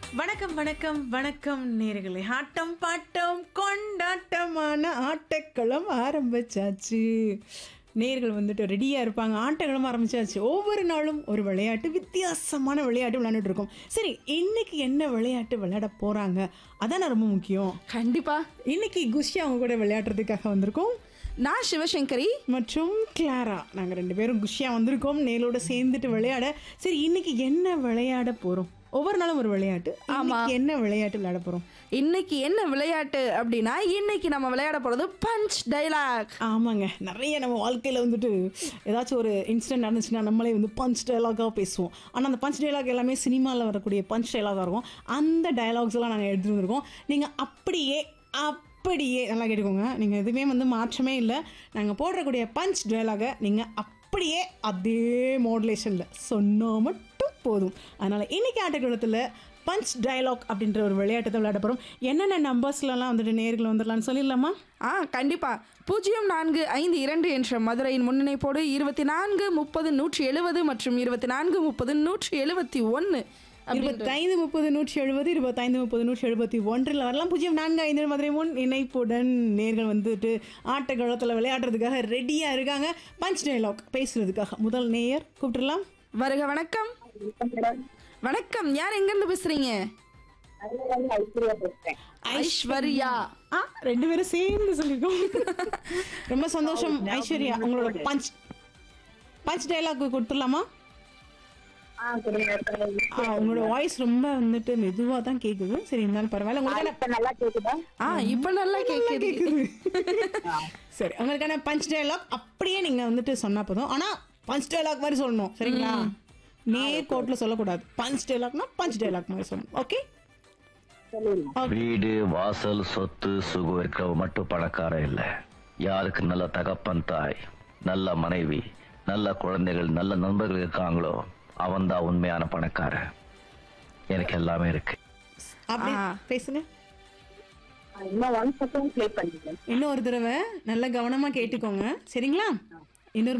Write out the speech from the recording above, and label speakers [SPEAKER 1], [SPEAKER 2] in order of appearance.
[SPEAKER 1] வணக்கம் வணக்கம் வணக்கம் நேர்களே ஆட்டம் பாட்டம் கொண்டாட்டமான ஆட்டக்களம் ஆரம்பிச்சாச்சு நேர்கள் வந்துட்டு ரெடியாக இருப்பாங்க ஆட்டக்களம் ஆரம்பிச்சாச்சு ஒவ்வொரு நாளும் ஒரு விளையாட்டு வித்தியாசமான விளையாட்டு விளையாண்டுட்டு இருக்கோம் சரி இன்னைக்கு என்ன விளையாட்டு விளையாட போகிறாங்க அதான் ரொம்ப முக்கியம்
[SPEAKER 2] கண்டிப்பா
[SPEAKER 1] இன்னைக்கு குஷி அவங்க கூட விளையாடுறதுக்காக வந்திருக்கோம்
[SPEAKER 2] நான் சிவசங்கரி
[SPEAKER 1] மற்றும் கிளாரா நாங்கள் ரெண்டு பேரும் குஷியாக வந்திருக்கோம் நேலோட சேர்ந்துட்டு விளையாட சரி இன்னைக்கு என்ன விளையாட போகிறோம் ஒவ்வொரு நாளும் ஒரு விளையாட்டு இன்னைக்கு என்ன விளையாட்டு விளையாட போகிறோம்
[SPEAKER 2] இன்னைக்கு என்ன விளையாட்டு அப்படின்னா இன்னைக்கு நம்ம விளையாட போறது பஞ்ச் டைலாக்
[SPEAKER 1] ஆமாங்க நிறைய நம்ம வாழ்க்கையில் வந்துட்டு ஏதாச்சும் ஒரு இன்சிடென்ட் நடந்துச்சுன்னா நம்மளே வந்து பஞ்ச் டயலாகாக பேசுவோம் ஆனால் அந்த பஞ்ச் டயலாக் எல்லாமே சினிமாவில் வரக்கூடிய பஞ்ச் டயலாகாக இருக்கும் அந்த டயலாக்ஸ் எல்லாம் நாங்கள் எடுத்துகிட்டு வந்திருக்கோம் நீங்கள் அப்படியே அப்படியே நல்லா கேட்டுக்கோங்க நீங்கள் எதுவுமே வந்து மாற்றமே இல்லை நாங்கள் போடுறக்கூடிய பஞ்ச் டயலாகை நீங்கள் அப்படியே அதே மாடுலேஷனில் சொன்னால் மட்டும் போதும் அதனால் இன்னைக்கு ஆட்டக்குளத்தில் பஞ்ச் டயலாக் அப்படின்ற ஒரு விளையாட்டத்தை விளையாட போகிறோம் என்னென்ன நம்பர்ஸ்லலாம் வந்துட்டு நேர்கள் வந்துடலாம்னு சொல்லிடலாமா
[SPEAKER 2] ஆ கண்டிப்பா பூஜ்ஜியம் நான்கு ஐந்து இரண்டு என்ற மதுரையின் முன்னிணைப்போடு இருபத்தி நான்கு முப்பது நூற்றி எழுபது மற்றும் இருபத்தி நான்கு முப்பது நூற்றி எழுபத்தி ஒன்று
[SPEAKER 1] இருபத்தைந்து முப்பது நூற்றி எழுபது இருபத்தைந்து முப்பது நூற்றி எழுபத்தி ஒன்றில் வரலாம் பூஜ்ஜியம் நான்கு ஐந்து மதுரை முன் இணைப்புடன் நேர்கள் வந்துட்டு ஆட்டக்களத்தில் விளையாடுறதுக்காக ரெடியாக இருக்காங்க பஞ்ச் டயலாக் பேசுறதுக்காக முதல் நேயர் கூப்பிட்டுலாம்
[SPEAKER 2] வருக வணக்கம் வணக்கம் யார் எங்கிருந்து பேசுறீங்க ஐஸ்வர்யா
[SPEAKER 1] ஆ ரெண்டு பேரும் சேர்ந்து சொல்லியிருக்கோம் ரொம்ப சந்தோஷம் ஐஸ்வர்யா உங்களோட பஞ்ச் பஞ்ச் டயலாக் கொடுத்துடலாமா ஆ, உங்களோட வாய்ஸ் ரொம்ப வந்துட்டு மெதுவாக தான் கேட்குது சரி இருந்தாலும் பரவாயில்ல உங்களுக்கான
[SPEAKER 3] நல்லா கேக்குதா
[SPEAKER 2] ஆ இப்ப நல்லா கேக்குது
[SPEAKER 1] சரி உங்களுக்கான பஞ்ச் டயலாக் அப்படியே நீங்க வந்துட்டு சொன்னா போதும் ஆனா பஞ்ச் டயலாக் மாதிரி சொல்லணும் சரிங்களா நேர் கோட்ல சொல்லக்கூடாது பஞ்ச் டயலாக்னா பஞ்ச் டயலாக் மாதிரி சொல்லணும் ஓகே
[SPEAKER 4] வீடு வாசல் சொத்து சுகம் இருக்கிறவ மட்டும் பணக்காரன் இல்ல யாருக்கு நல்ல தகப்பன் தாய் நல்ல மனைவி நல்ல குழந்தைகள் நல்ல நண்பர்கள் இருக்காங்களோ அவன்தான் உண்மையான பணக்காரன் எனக்கு எல்லாமே இருக்கு
[SPEAKER 1] அப்படி
[SPEAKER 2] ஆ.
[SPEAKER 1] பேசுங்க
[SPEAKER 3] இன்னும் ஒன் செகண்ட் ப்ளே பண்ணிட்டேன்
[SPEAKER 1] இன்னும் ஒரு தடவை நல்ல கவனமா கேட்டுக்கோங்க சரிங்களா